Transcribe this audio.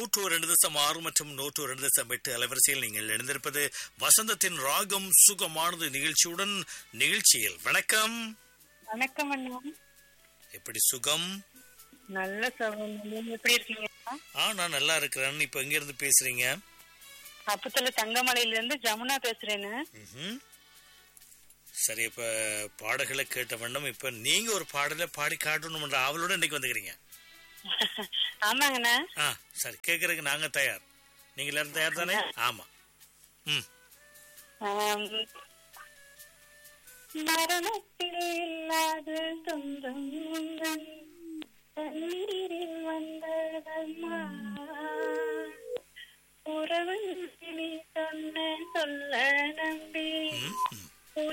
நூற்று ரெண்டு தசம் ஆறு மற்றும் நூற்று ரெண்டு தசம் எட்டு அலைவரிசையில் நீங்கள் இணைந்திருப்பது வசந்தத்தின் ராகம் சுகமானது நிகழ்ச்சியுடன் நிகழ்ச்சியில் வணக்கம் வணக்கம் அண்ணா எப்படி சுகம் நல்ல சகோதரி நீங்க எப்படி இருக்கீங்க ஆ நான் நல்லா இருக்கிறேன் இப்ப எங்க இருந்து பேசுறீங்க அப்பத்துல தங்கமலையில இருந்து ஜமுனா பேசுறேன்னு ம்ஹும். சரி இப்ப பாடல்களை கேட்ட வண்ணம் இப்ப நீங்க ஒரு பாடலை பாடி காட்டணும்ன்ற ஆவலோட இன்னைக்கு வந்துக்கிறீங்க ஆமாங்கண்ணா ஆ சரி கேட்கறதுக்கு நாங்க தயார் நீங்க எல்லாரும் தயார் தானே ஆமா ம் ஆம். மரணத்தில் இல்லாத சொந்தம் உந்தன் தண்ணீரில் வந்ததம்மா உறவு நீ சொன்ன சொல்ல